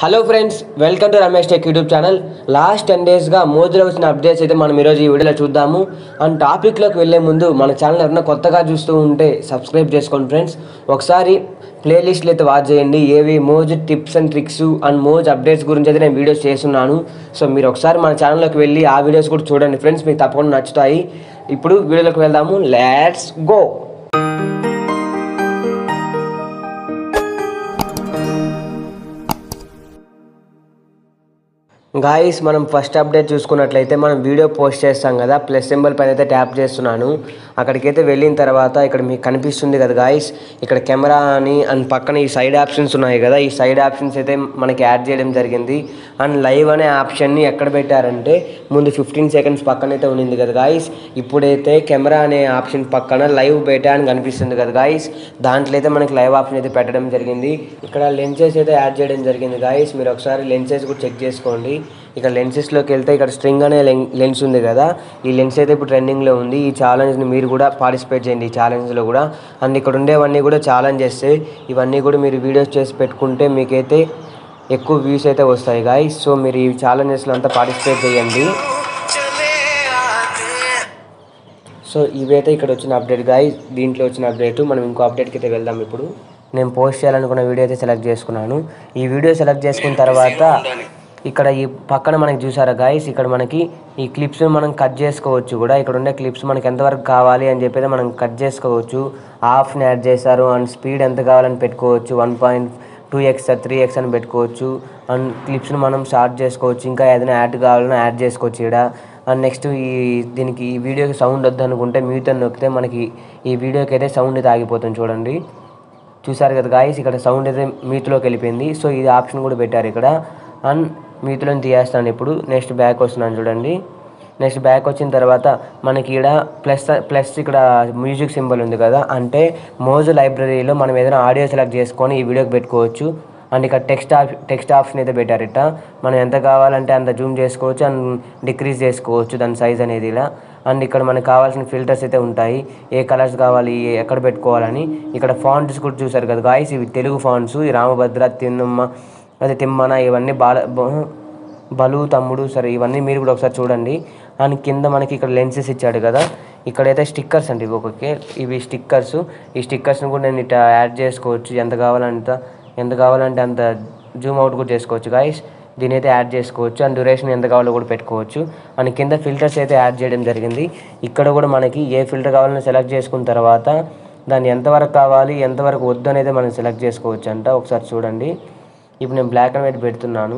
Hello friends welcome to Ramesh tech YouTube channel last ten డేస్గా మోజులో వచ్చిన అప్డేట్స్ అయితే మనం ఈరోజు ఈ వీడియోలో చూద్దాము అండ్ టాపిక్లోకి వెళ్ళే ముందు మన ఛానల్ ఎవరైనా కొత్తగా చూస్తూ ఉంటే సబ్స్క్రైబ్ చేసుకోండి ఫ్రెండ్స్ ఒకసారి ప్లేలిస్ట్లు అయితే వాచ్ చేయండి ఏవి Moj tips and tricks and Moj updates గురించి అయితే నేను వీడియోస్ చేస్తున్నాను సో మీరు ఒకసారి మన ఛానల్లోకి వెళ్ళి ఆ వీడియోస్ కూడా చూడండి ఫ్రెండ్స్ మీకు తప్పకుండా నచ్చుతాయి ఇప్పుడు వీడియోలోకి వెళ్దాము లెట్స్ గో గాయస్ మనం ఫస్ట్ అప్డేట్ చూసుకున్నట్లయితే మనం వీడియో పోస్ట్ చేస్తాం కదా ప్లస్ సింబల్ పైన అయితే ట్యాప్ చేస్తున్నాను అక్కడికైతే వెళ్ళిన తర్వాత ఇక్కడ మీకు కనిపిస్తుంది కదా గాయస్ ఇక్కడ కెమెరా అని అండ్ పక్కన ఈ సైడ్ ఆప్షన్స్ ఉన్నాయి కదా ఈ సైడ్ ఆప్షన్స్ అయితే మనకి యాడ్ చేయడం జరిగింది అండ్ లైవ్ అనే ఆప్షన్ని ఎక్కడ పెట్టారంటే ముందు ఫిఫ్టీన్ సెకండ్స్ పక్కన అయితే ఉన్నింది కదా గాయస్ ఇప్పుడైతే కెమెరా అనే ఆప్షన్ పక్కన లైవ్ బేటా అని కనిపిస్తుంది కదా గాయస్ దాంట్లో అయితే మనకి లైవ్ ఆప్షన్ అయితే పెట్టడం జరిగింది ఇక్కడ లెన్సెస్ అయితే యాడ్ చేయడం జరిగింది గాయస్ మీరు ఒకసారి లెన్సెస్ కూడా చెక్ చేసుకోండి ఇక్కడ లెన్సెస్లోకి వెళ్తే ఇక్కడ స్ట్రింగ్ అనే లెన్స్ ఉంది కదా ఈ లెన్స్ అయితే ఇప్పుడు ట్రెండింగ్లో ఉంది ఈ ఛాలెంజ్ని మీరు కూడా పార్టిసిపేట్ చేయండి ఈ ఛాలెంజ్లో కూడా అండ్ ఇక్కడ ఉండేవన్నీ కూడా ఛాలెంజెస్ ఇవన్నీ కూడా మీరు వీడియోస్ చేసి పెట్టుకుంటే మీకైతే ఎక్కువ వ్యూస్ అయితే వస్తాయి గాయస్ సో మీరు ఈ ఛాలెంజెస్లో అంతా పార్టిసిపేట్ చేయండి సో ఇవైతే ఇక్కడ వచ్చిన అప్డేట్ గాయ దీంట్లో వచ్చిన అప్డేట్ మనం ఇంకో అప్డేట్కి అయితే వెళ్దాం ఇప్పుడు నేను పోస్ట్ చేయాలనుకున్న వీడియో అయితే సెలెక్ట్ చేసుకున్నాను ఈ వీడియో సెలెక్ట్ చేసుకున్న తర్వాత ఇక్కడ ఈ పక్కన మనకి చూసారా గాయస్ ఇక్కడ మనకి ఈ క్లిప్స్ మనం కట్ చేసుకోవచ్చు కూడా ఇక్కడ ఉండే క్లిప్స్ మనకి ఎంతవరకు కావాలి అని చెప్పేది మనం కట్ చేసుకోవచ్చు ఆఫ్ని యాడ్ చేశారు అండ్ స్పీడ్ ఎంత కావాలని పెట్టుకోవచ్చు one point two X three X అని పెట్టుకోవచ్చు అండ్ క్లిప్స్ని మనం షార్ట్ చేసుకోవచ్చు ఇంకా ఏదైనా యాడ్ కావాలన్నా యాడ్ చేసుకోవచ్చు ఇక్కడ అండ్ నెక్స్ట్ ఈ దీనికి ఈ వీడియోకి సౌండ్ వద్దు అనుకుంటే మ్యూట్ అని నొక్కితే మనకి ఈ వీడియోకి అయితే సౌండ్ అయితే ఆగిపోతుంది చూడండి చూసారు కదా గాయస్ ఇక్కడ సౌండ్ అయితే మీతులోకి వెళ్ళిపోయింది సో ఇది ఆప్షన్ కూడా పెట్టారు ఇక్కడ అండ్ మీతులో తీయేస్తాను ఇప్పుడు నెక్స్ట్ బ్యాక్ వస్తున్నాను చూడండి నెక్స్ట్ బ్యాక్ వచ్చిన తర్వాత మనకి ఇక్కడ ప్లస్ ప్లస్ ఇక్కడ మ్యూజిక్ సింబల్ ఉంది కదా అంటే మోజు లైబ్రరీలో మనం ఏదైనా ఆడియో సెలెక్ట్ చేసుకొని ఈ వీడియోకి పెట్టుకోవచ్చు అండ్ ఇక్కడ టెక్స్ట్ ఆప్ టెక్స్ట్ ఆప్షన్ అయితే పెట్టారు ఇట్ట మనం ఎంత కావాలంటే అంత జూమ్ చేసుకోవచ్చు అండ్ డిక్రీజ్ చేసుకోవచ్చు దాని సైజ్ అనేది ఇలా అండ్ ఇక్కడ మనకు కావాల్సిన ఫిల్టర్స్ అయితే ఉంటాయి ఏ కలర్స్ కావాలి ఏ- ఎక్కడ పెట్టుకోవాలని ఇక్కడ ఫాంట్స్ కూడా చూసారు కదా గాయస్ ఇవి తెలుగు ఫాంట్స్ ఈ రామభద్ర తిన్నమ్మ అదే తిమ్మన ఇవన్నీ బాల బ- బలు తమ్ముడు సరే ఇవన్నీ మీరు కూడా ఒకసారి చూడండి అండ్ కింద మనకి ఇక్కడ లెన్సెస్ ఇచ్చాడు కదా ఇక్కడైతే స్టిక్కర్స్ అండి ఇవి ఒక్కొక్క ఇవి స్టిక్కర్స్ ఈ స్టిక్కర్స్ని కూడా నేను ఇట్లా యాడ్ చేసుకోవచ్చు ఎంత కావాలంత ఎంత కావాలంటే అంత జూమ్ అవుట్ కూడా చేసుకోవచ్చు గాయస్ దీని అయితే యాడ్ చేసుకోవచ్చు అండ్ డ్యూరేషన్ ఎంత కావాలో కూడా పెట్టుకోవచ్చు అండ్ కింద ఫిల్టర్స్ అయితే యాడ్ చేయడం జరిగింది ఇక్కడ కూడా మనకి ఏ ఫిల్టర్ కావాలని సెలెక్ట్ చేసుకున్న తర్వాత దాన్ని ఎంతవరకు కావాలి ఎంతవరకు వద్దు అనేది మనం సెలెక్ట్ చేసుకోవచ్చు అంట ఒకసారి చూడండి ఇప్పుడు నేను బ్లాక్ అండ్ వైట్ పెడుతున్నాను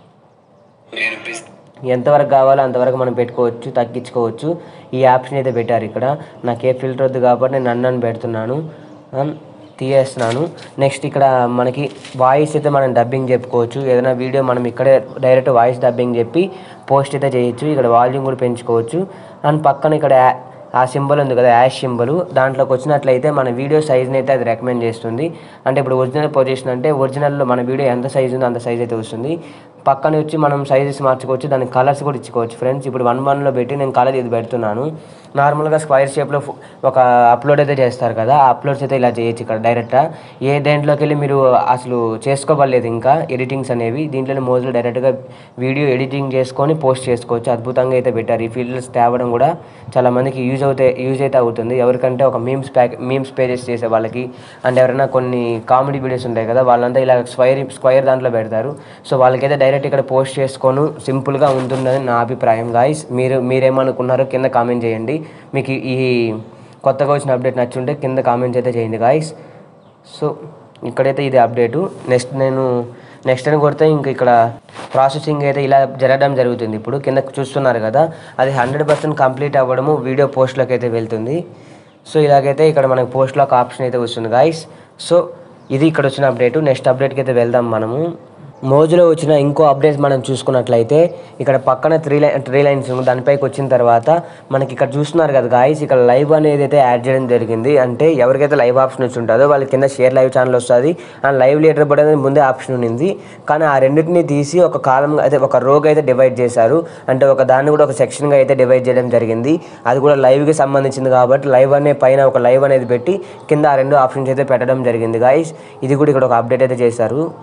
ఎంతవరకు కావాలో అంతవరకు మనం పెట్టుకోవచ్చు తగ్గించుకోవచ్చు ఈ ఆప్షన్ అయితే పెట్టారు ఇక్కడ నాకు ఏ ఫిల్టర్ వద్దు కాబట్టి నేను నన్ను అని పెడుతున్నాను అన్ తీయేస్తున్నాను నెక్స్ట్ ఇక్కడ మనకి వాయిస్ అయితే మనం డబ్బింగ్ చెప్పుకోవచ్చు ఏదైనా వీడియో మనం ఇక్కడే డైరెక్ట్ వాయిస్ డబ్బింగ్ చెప్పి పోస్ట్ అయితే చేయొచ్చు ఇక్కడ వాల్యూమ్ కూడా పెంచుకోవచ్చు అండ్ పక్కన ఇక్కడ యా- ఆ సింబల్ ఉంది కదా యాష్ సింబల్ దాంట్లోకి వచ్చినట్లయితే మన వీడియో సైజ్ని అయితే అది రికమెండ్ చేస్తుంది అంటే ఇప్పుడు ఒరిజినల్ పొజిషన్ అంటే ఒరిజినల్లో మన వీడియో ఎంత సైజ్ ఉందో అంత సైజ్ అయితే వస్తుంది పక్కన వచ్చి మనం సైజెస్ మార్చుకోవచ్చు దానికి కలర్స్ కూడా ఇచ్చుకోవచ్చు ఫ్రెండ్స్ ఇప్పుడు వన్ వన్లో పెట్టి నేను కలర్ ఇది పెడుతున్నాను నార్మల్గా స్క్వైర్ షేప్లో ఒక అప్లోడ్ అయితే చేస్తారు కదా ఆ అప్లోడ్స్ అయితే ఇలా చేయొచ్చు ఇక్కడ డైరెక్ట్గా ఏ దేంట్లోకి వెళ్ళి మీరు అసలు చేసుకోవలేదు ఇంకా ఎడిటింగ్స్ అనేవి దీంట్లోనే మోజులో డైరెక్ట్గా వీడియో ఎడిటింగ్ చేసుకొని పోస్ట్ చేసుకోవచ్చు అద్భుతంగా అయితే పెట్టారు ఈ ఫీల్డ్స్ తేవడం కూడా చాలా మందికి యూజ్ అవుతే యూజ్ అయితే అవుతుంది ఎవరికంటే ఒక మీమ్స్ ప్యాక్ మీమ్స్ పేజెస్ చేసే వాళ్ళకి అండ్ ఎవరైనా కొన్ని కామెడీ వీడియోస్ ఉంటాయి కదా వాళ్ళంతా ఇలా స్క్వైర్ స్క్వైర్ దాంట్లో పెడతారు సో వాళ్ళకైతే డైరెక్ట్ ఇక్కడ పోస్ట్ చేసుకోను సింపుల్గా ఉంటుందని నా అభిప్రాయం గాయస్ మీరు మీరేమనుకున్నారో కింద కామెంట్ చేయండి మీకు ఈ కొత్తగా వచ్చిన అప్డేట్ నచ్చుంటే కింద కామెంట్స్ అయితే చేయండి గాయస్ సో ఇక్కడైతే ఇది అప్డేటు నెక్స్ట్ నేను నెక్స్ట్ అని కొడితే ఇంక ఇక్కడ ప్రాసెసింగ్ అయితే ఇలా జరగడం జరుగుతుంది ఇప్పుడు కింద చూస్తున్నారు కదా అది హండ్రెడ్ పర్సెంట్ కంప్లీట్ అవ్వడము వీడియో పోస్ట్లోకి అయితే వెళ్తుంది సో ఇలాగైతే ఇక్కడ మనకు పోస్ట్లో ఒక ఆప్షన్ అయితే వస్తుంది గాయస్ సో ఇది ఇక్కడ వచ్చిన అప్డేట్ నెక్స్ట్ అప్డేట్కి అయితే వెళ్దాం మనము మోజులో వచ్చిన ఇంకో అప్డేట్ మనం చూసుకున్నట్లయితే ఇక్కడ పక్కన త్రీ లైన్ త్రీ లైన్స్ ఉంది. దానిపైకి వచ్చిన తర్వాత మనకి ఇక్కడ చూస్తున్నారు కదా గాయస్ ఇక్కడ లైవ్ అనేది అయితే యాడ్ చేయడం జరిగింది అంటే ఎవరికైతే లైవ్ ఆప్షన్ వచ్చి ఉంటుందో వాళ్ళ కింద షేర్ లైవ్ ఛానల్ వస్తుంది అండ్ లైవ్ లీటర్ బోర్డ్ అనేది ముందే ఆప్షన్ ఉంది కానీ ఆ రెండింటిని తీసి ఒక కాలం అయితే ఒక రోగ్ అయితే డివైడ్ చేశారు అంటే ఒక దాన్ని కూడా ఒక సెక్షన్గా అయితే డివైడ్ చేయడం జరిగింది అది కూడా లైవ్కి సంబంధించింది కాబట్టి లైవ్ అనే పైన ఒక లైవ్ అనేది పెట్టి కింద ఆ రెండు ఆప్షన్స్ అయితే పెట్టడం జరిగింది గాయస్ ఇది కూడా ఇక్కడ ఒక అప్డేట్ అయితే చేశారు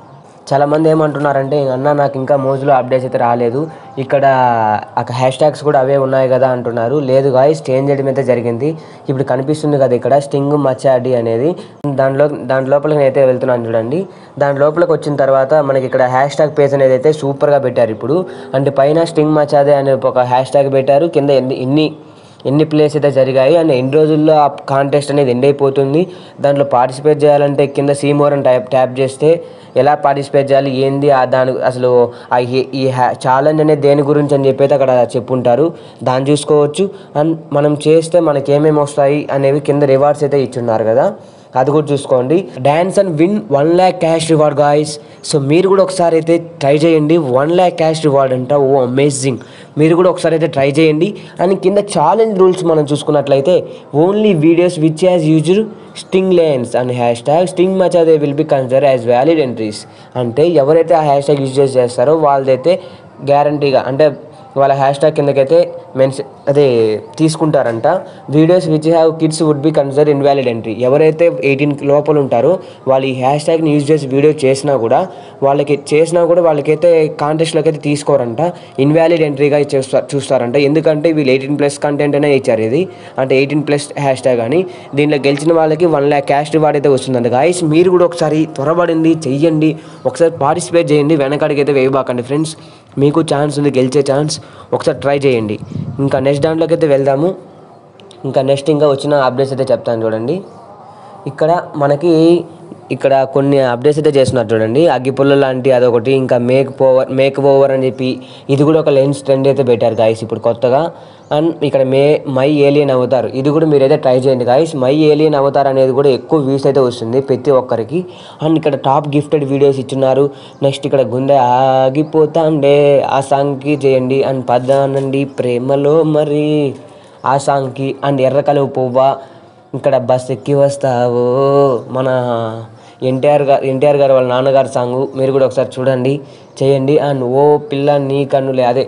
చాలామంది ఏమంటున్నారంటే అన్న నాకు ఇంకా మోజులో అప్డేట్స్ అయితే రాలేదు ఇక్కడ హ్యాష్ ట్యాగ్స్ కూడా అవే ఉన్నాయి కదా అంటున్నారు లేదు గాయస్ చేంజ్ చేయడం అయితే జరిగింది ఇప్పుడు కనిపిస్తుంది కదా ఇక్కడ స్టింగ్ మచాడి అనేది దాంట్లో దాని లోపలికి నేనైతే వెళ్తున్నాను చూడండి దాని లోపలికి వచ్చిన తర్వాత మనకి ఇక్కడ హ్యాష్ ట్యాగ్ పేజ్ అనేది అయితే సూపర్గా పెట్టారు ఇప్పుడు అంటే పైన స్టింగ్ మచాదే అనే ఒక హ్యాష్ ట్యాగ్ పెట్టారు కింద ఎన్ని ఎన్ని ఎన్ని ప్లేస్ అయితే జరిగాయి అండ్ ఎన్ని రోజుల్లో ఆ కాంటెస్ట్ అనేది ఎండ్ అయిపోతుంది దాంట్లో పార్టిసిపేట్ చేయాలంటే కింద సీమోర్ అని టైప్ ట్యాప్ చేస్తే ఎలా పార్టిసిపేట్ చేయాలి ఏంది ఆ దాని అసలు ఆ ఈ- ఈ ఛాలెంజ్ అనేది దేని గురించి అని చెప్పి అయితే అక్కడ చెప్పుంటారు దాన్ని చూసుకోవచ్చు అండ్ మనం చేస్తే మనకి ఏమేమి వస్తాయి అనేవి కింద రివార్డ్స్ అయితే ఇచ్చున్నారు కదా అది కూడా చూసుకోండి dance and win one lakh cash reward guys so మీరు కూడా ఒకసారి అయితే ట్రై చేయండి వన్ ల్యాక్ క్యాష్ రివార్డ్ అంట ఓ అమేజింగ్ మీరు కూడా ఒకసారి అయితే ట్రై చేయండి అండ్ కింద ఛాలెంజ్ రూల్స్ మనం చూసుకున్నట్లయితే only videos which as used sting lens and hashtag sting much అదే will be consider as valid entries అంటే ఎవరైతే ఆ హ్యాష్ ట్యాగ్ యూజ్ చేస్తారో వాళ్ళదైతే గ్యారంటీగా అంటే వాళ్ళ హ్యాష్ ట్యాగ్ కిందకైతే మెన్స్ అదే తీసుకుంటారంట videos which have kids would be consider invalid entry ఎవరైతే ఎయిటీన్ లోపల ఉంటారో వాళ్ళు ఈ హ్యాష్ ట్యాగ్ని యూజ్ చేసి వీడియో చేసినా కూడా వాళ్ళకి చేసినా కూడా వాళ్ళకైతే కాంటెస్ట్లోకి అయితే తీసుకోరంట ఇన్వాలిడ్ ఎంట్రీగా చూస్తా చూస్తారంట ఎందుకంటే వీళ్ళు ఎయిటీన్ ప్లస్ కంటెంట్ అనే ఇచ్చారు ఇది అంటే ఎయిటీన్ ప్లస్ హ్యాష్ ట్యాగ్ అని దీనిలో గెలిచిన వాళ్ళకి వన్ ల్యాక్ క్యాష్ రివార్డ్ అయితే వస్తుందంట గాయస్ మీరు కూడా ఒకసారి త్వరపడింది చెయ్యండి ఒకసారి పార్టిసిపేట్ చేయండి వెనకాడికి అయితే వేయబాకండి ఫ్రెండ్స్ మీకు ఛాన్స్ ఉంది గెలిచే ఛాన్స్ ఒకసారి ట్రై చేయండి ఇంకా నెక్స్ట్ దాంట్లోకి అయితే వెళ్దాము ఇంకా నెక్స్ట్ ఇంకా వచ్చిన అప్డేట్స్ అయితే చెప్తాను చూడండి ఇక్కడ మనకి ఇక్కడ కొన్ని అప్డేట్స్ అయితే చేస్తున్నారు చూడండి అగ్గిపుల్ల లాంటి అదొకటి ఇంకా మేక్ ఓవర్ మేక్ ఓవర్ అని చెప్పి ఇది కూడా ఒక లెన్స్ ట్రెండ్ అయితే పెట్టారు గాయస్ ఇప్పుడు కొత్తగా అండ్ ఇక్కడ మే మై ఏలియన్ అవుతారు ఇది కూడా మీరైతే ట్రై చేయండి గాయస్ మై ఏలియన్ అవతార్ అనేది కూడా ఎక్కువ వ్యూస్ అయితే వస్తుంది ప్రతి ఒక్కరికి అండ్ ఇక్కడ టాప్ గిఫ్టెడ్ వీడియోస్ ఇచ్చున్నారు నెక్స్ట్ ఇక్కడ గుండె ఆగిపోతాండే ఆ సాంగ్కి చేయండి అండ్ పద్దానండి ప్రేమలో మరి ఆ సాంగ్కి అండ్ ఎర్ర కలువ పువ్వ ఇక్కడ బస్ ఎక్కి వస్తావు మన ఎన్టీఆర్ గారు ఎన్టీఆర్ గారు వాళ్ళ నాన్నగారి సాంగ్ మీరు కూడా ఒకసారి చూడండి చేయండి అండ్ ఓ పిల్ల నీ కన్నులే అదే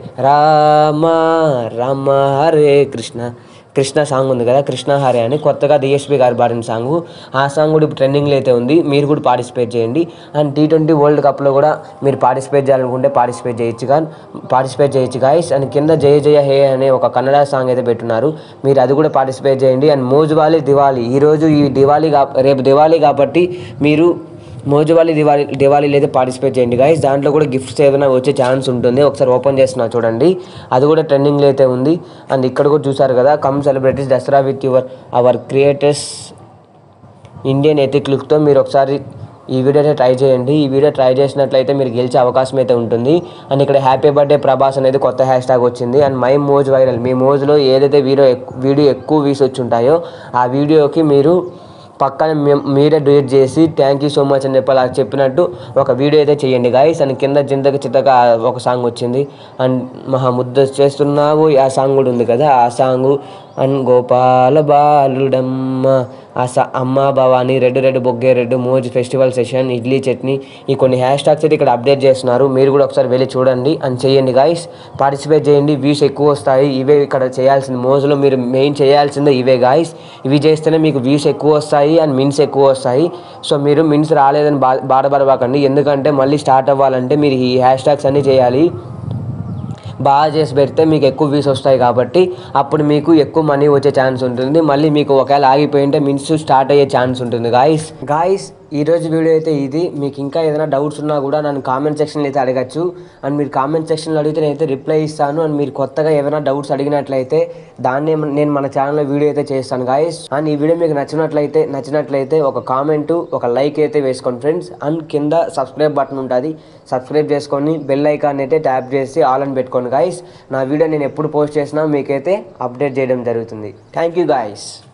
రామ రామ హరే కృష్ణ కృష్ణ సాంగ్ ఉంది కదా కృష్ణ హరే అని కొత్తగా డిఎస్పి గారు పాడిన సాంగ్ ఆ సాంగ్ కూడా ఇప్పుడు ట్రెండింగ్లో అయితే ఉంది మీరు కూడా పార్టిసిపేట్ చేయండి అండ్ టీ ట్వంటీ వరల్డ్ కప్లో కూడా మీరు పార్టిసిపేట్ చేయాలనుకుంటే పార్టిసిపేట్ చేయొచ్చు కానీ పార్టిసిపేట్ చేయొచ్చు గాయస్ అండ్ కింద జయ జయ హే అనే ఒక కన్నడ సాంగ్ అయితే పెట్టున్నారు మీరు అది కూడా పార్టిసిపేట్ చేయండి అండ్ మోజువాలి దివాలి ఈరోజు ఈ దివాలి కా రేపు దివాలి కాబట్టి మీరు మోజువాలి దివాలి దివాళీలో అయితే పార్టిసిపేట్ చేయండి గాయస్ దాంట్లో కూడా గిఫ్ట్స్ ఏదైనా వచ్చే ఛాన్స్ ఉంటుంది ఒకసారి ఓపెన్ చేస్తున్నా చూడండి అది కూడా ట్రెండింగ్లో అయితే ఉంది అండ్ ఇక్కడ కూడా చూసారు కదా come celebrities Dasara with your our creators Indian ethnic లుక్తో మీరు ఒకసారి ఈ వీడియో అయితే ట్రై చేయండి ఈ వీడియో ట్రై చేసినట్లయితే మీరు గెలిచే అవకాశం అయితే ఉంటుంది అండ్ ఇక్కడ హ్యాపీ బర్త్డే ప్రభాస్ అనేది కొత్త హ్యాష్ ట్యాగ్ వచ్చింది అండ్ మై మోజ్ వైరల్ మీ మోజ్లో ఏదైతే వీడియో ఎక్కు- వీడియో ఎక్కువ వ్యూస్ వచ్చి ఉంటాయో ఆ వీడియోకి మీరు పక్కన మీ- మీరే డూయట్ చేసి థ్యాంక్ యూ సో మచ్ అని చెప్పి అలా చెప్పినట్టు ఒక వీడియో అయితే చేయండి గాయస్ అండ్ కింద చింతక చిత్తక ఒక సాంగ్ వచ్చింది అండ్ మహా ముద్ద చేస్తున్నావు ఆ సాంగ్ కూడా ఉంది కదా ఆ సాంగ్ అండ్ గోపాల బాలుడమ్మ ఆ సా అమ్మ భవాని రెడ్ రెడ్ బొగ్గే red Moj festival session idli chutney ఈ కొన్ని హ్యాష్ ట్యాగ్స్ అయితే ఇక్కడ అప్డేట్ చేస్తున్నారు మీరు కూడా ఒకసారి వెళ్ళి చూడండి అండ్ చేయండి గాయస్ పార్టిసిపేట్ చేయండి వ్యూస్ ఎక్కువ వస్తాయి ఇవే ఇక్కడ చేయాల్సింది మోజులో మీరు మెయిన్ చేయాల్సిందే ఇవే గాయస్ ఇవి చేస్తేనే మీకు వ్యూస్ ఎక్కువ వస్తాయి అండ్ మిన్స్ ఎక్కువ వస్తాయి సో మీరు మిన్స్ రాలేదని బా బాధపడబాకండి ఎందుకంటే మళ్ళీ స్టార్ట్ అవ్వాలంటే మీరు ఈ హ్యాష్ ట్యాగ్స్ అన్నీ చేయాలి బాగా చేసి పెడితే మీకు ఎక్కువ వ్యూస్ వస్తాయి కాబట్టి అప్పుడు మీకు ఎక్కువ మనీ వచ్చే ఛాన్స్ ఉంటుంది మళ్ళీ మీకు ఒకవేళ ఆగిపోయింటే మిన్స్ స్టార్ట్ అయ్యే ఛాన్స్ ఉంటుంది గాయస్ గాయస్ ఈ రోజు వీడియో అయితే ఇది మీకు ఇంకా ఏదైనా డౌట్స్ ఉన్నా కూడా నన్ను కామెంట్ సెక్షన్లో అయితే అడగచ్చు అండ్ మీరు కామెంట్ సెక్షన్లో అడిగితే నేనైతే రిప్లై ఇస్తాను అండ్ మీరు కొత్తగా ఏమైనా డౌట్స్ అడిగినట్లయితే దాన్ని నేను మన ఛానల్లో వీడియో అయితే చేస్తాను గాయస్ అండ్ ఈ వీడియో మీకు నచ్చినట్లయితే నచ్చినట్లయితే ఒక కామెంట్ ఒక లైక్ అయితే వేసుకోండి ఫ్రెండ్స్ అండ్ కింద సబ్స్క్రైబ్ బటన్ ఉంటుంది సబ్స్క్రైబ్ చేసుకొని బెల్ ఐకాన్ అయితే ట్యాప్ చేసి ఆల్ అని పెట్టుకోండి గాయస్ నా వీడియో నేను ఎప్పుడు పోస్ట్ చేసినా మీకైతే అప్డేట్ చేయడం జరుగుతుంది థ్యాంక్ యూ గాయస్